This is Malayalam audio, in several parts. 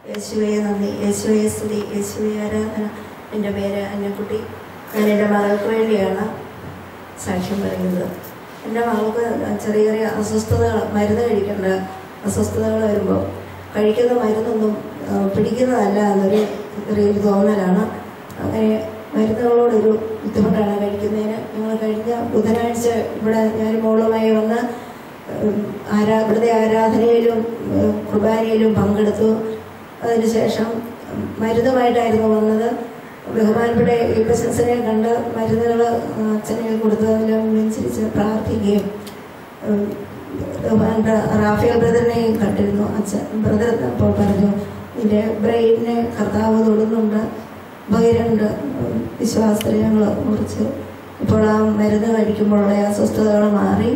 യേശുവെ നന്ദി യേശുവെ സ്തുതി യേശുവെ ആരാധന എൻ്റെ പേര് അന്നക്കുട്ടി ഞാൻ എൻ്റെ മകൾക്ക് വേണ്ടിയാണ് സാക്ഷ്യം പറയുന്നത് എൻ്റെ മകൾക്ക് ചെറിയ ചെറിയ അസ്വസ്ഥതകൾ മരുന്ന് കഴിക്കേണ്ട അസ്വസ്ഥതകൾ വരുമ്പോൾ കഴിക്കുന്ന മരുന്നൊന്നും ആ, പിടിക്കുന്നതല്ല എന്നൊരു ചെറിയൊരു തോന്നലാണ് അങ്ങനെ മരുന്നുകളോടൊരു ബുദ്ധിമുട്ടാണ് കഴിക്കുന്നതിന് ഞങ്ങൾ കഴിഞ്ഞ ബുധനാഴ്ച ഇവിടെ ഞാൻ മോളുമായി വന്ന് ഉം, ആരാ ഇവിടുത്തെ ആരാധനയിലും ഉം, കുർബാനയിലും പങ്കെടുത്തു അതിനുശേഷം ഉം, മരുന്നുമായിട്ടായിരുന്നു വന്നത് ബഹുമാനപ്പെട്ട ഇപ്പസൻസിനെ കണ്ട് മരുന്നുകൾ അച്ഛനെ കൊടുത്തതിലും അനുസരിച്ച് പ്രാർത്ഥിക്കുകയും ഉം, ബഹുമാനപ്പെട്ട റാഫേൽ ബ്രദറിനെയും കണ്ടിരുന്നു അച്ഛൻ ബ്രദർ അപ്പോൾ പറഞ്ഞു നിന്റെ ബ്രെയിനിനെ കർത്താവ് തൊടുന്നുണ്ട് ഭയരുണ്ട് വിശ്വാസത്തിൽ ഞങ്ങൾ കുറിച്ച് ഇപ്പോൾ ആ മരുന്ന് കഴിക്കുമ്പോഴുള്ള അസ്വസ്ഥതകൾ മാറി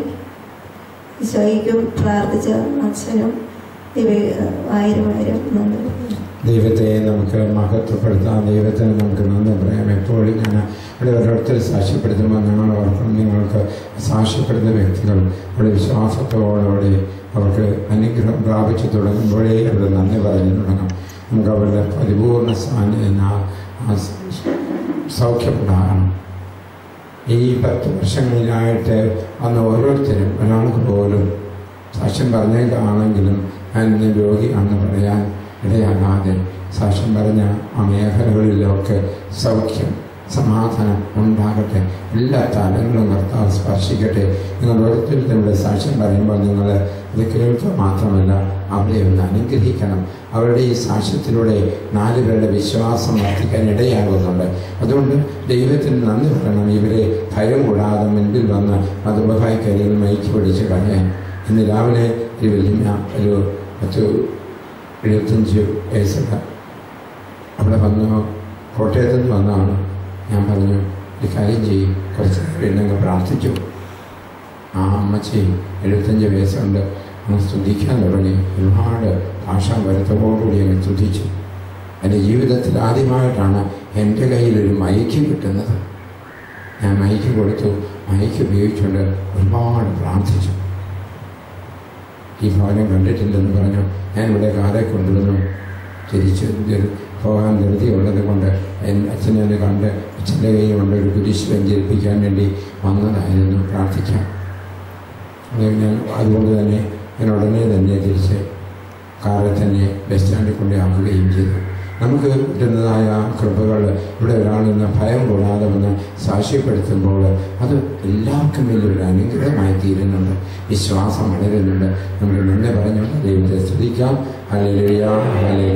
ഈശോയ്ക്കും പ്രാർത്ഥിച്ച അച്ഛനും ദിവ്യ ആയിരം ആയിരം നന്ദി ദൈവത്തെ നമുക്ക് മഹത്വപ്പെടുത്താം ദൈവത്തിന് നമുക്ക് നന്ദി പറയാം എപ്പോഴും ഞാൻ ഇവിടെ ഓരോരുത്തർ സാക്ഷ്യപ്പെടുത്തുമ്പോൾ ഞങ്ങൾ ഓർക്കണം നിങ്ങൾക്ക് സാക്ഷ്യപ്പെടുന്ന വ്യക്തികൾ അവിടെ വിശ്വാസത്തോടെ അവർക്ക് അനുഗ്രഹം പ്രാപിച്ചു തുടങ്ങുമ്പോഴേ അവർ നന്ദി പറഞ്ഞു തുടങ്ങും നമുക്ക് അവരുടെ പരിപൂർണ്ണ സാന്നിധ്യം ആ- ആ സൗഖ്യമുണ്ടാകണം ഈ പത്ത് വർഷങ്ങളിലായിട്ട് അന്ന് ഓരോരുത്തരും ഒരാൾക്ക് പോലും സാക്ഷ്യം പറഞ്ഞേക്കാണെങ്കിലും ഞാൻ ഇന്ന് രോഗിയാണെന്ന് പറയാൻ ഇടയാകാതെ സാക്ഷ്യം പറഞ്ഞ ആ മേഖലകളിലൊക്കെ സൗഖ്യം സമാധാനം ഉണ്ടാകട്ടെ എല്ലാ താലങ്ങളും കർത്താവ് സ്പർശിക്കട്ടെ നിങ്ങൾ ഓരോരുത്തരും ഇവിടെ സാക്ഷ്യം പറയുമ്പോൾ നിങ്ങൾ ഇത് കേൾക്കുക മാത്രമല്ല അവരെ ഒന്ന് അനുഗ്രഹിക്കണം അവരുടെ ഈ സാക്ഷ്യത്തിലൂടെ നാല് പേരുടെ വിശ്വാസം വർദ്ധിക്കാൻ ഇടയാകുന്നുണ്ട് അതുകൊണ്ട് ദൈവത്തിന് നന്ദി പറയണം ഇവരെ ഭയം കൂടാതെ മുൻപിൽ വന്ന് മധുബഹായി കരിയിൽ മയക്കി പിടിച്ച് കളയാൻ ഇന്ന് രാവിലെ ഒരു വലിയ ഒരു പത്ത് എഴുപത്തഞ്ച് വയസ്സുള്ള അവിടെ വന്നു കോട്ടയത്ത് നിന്ന് വന്നതാണ് ഞാൻ പറഞ്ഞു ഒരു കാര്യം ചെയ്യും കുറച്ച് നേരം അങ്ങ് പ്രാർത്ഥിച്ചു ആ അമ്മച്ചി എഴുപത്തഞ്ച് വയസ്സുണ്ട് അങ്ങ് സ്തുതിക്കാൻ തുടങ്ങി ഒരുപാട് ഭാഷാ വരത്തോടുകൂടി അങ്ങ് സ്തുതിച്ചു എൻ്റെ ജീവിതത്തിൽ ആദ്യമായിട്ടാണ് എൻ്റെ കയ്യിലൊരു മൈക്ക് കിട്ടുന്നത് ഞാൻ മൈക്ക് കൊടുത്തു മൈക്ക് ഉപയോഗിച്ചുകൊണ്ട് ഒരുപാട് പ്രാർത്ഥിച്ചു ഈ ഭവനം കണ്ടിട്ടില്ലെന്ന് പറഞ്ഞു ഞാൻ ഇവിടെ കാറെ കൊണ്ടുവന്നു തിരിച്ച് ഇത് പോകാൻ ധൃതിയുള്ളത് കൊണ്ട് എൻ അച്ഛനെ ഒന്ന് കണ്ട് അച്ഛൻ്റെ കൈ കൊണ്ട് ഒരു കുരിശ് വെഞ്ചരിപ്പിക്കാൻ വേണ്ടി വന്നതായിരുന്നു പ്രാർത്ഥിക്കാം അത് ഞാൻ അതുകൊണ്ട് തന്നെ ഞാൻ ഉടനെ തന്നെ തിരിച്ച് കാറിൽ തന്നെ ബസ് സ്റ്റാൻഡിൽ കൊണ്ട് ആക്കുകയും ചെയ്തു നമുക്ക് കിട്ടുന്നതായ കൃപകൾ ഇവിടെ ഒരാൾ നിന്ന് ഭയം കൂടാതെ വന്ന് സാക്ഷ്യപ്പെടുത്തുമ്പോൾ അത് എല്ലാവർക്കും വലിയൊരു അനുഗ്രഹമായി തീരുന്നുണ്ട് വിശ്വാസം വളരുന്നുണ്ട് നമുക്ക് നന്ദി പറഞ്ഞുകൊണ്ട് ദൈവത്തെ സ്തുതിക്കാം ഹല്ലേലൂയ ഹല്ലേലൂയ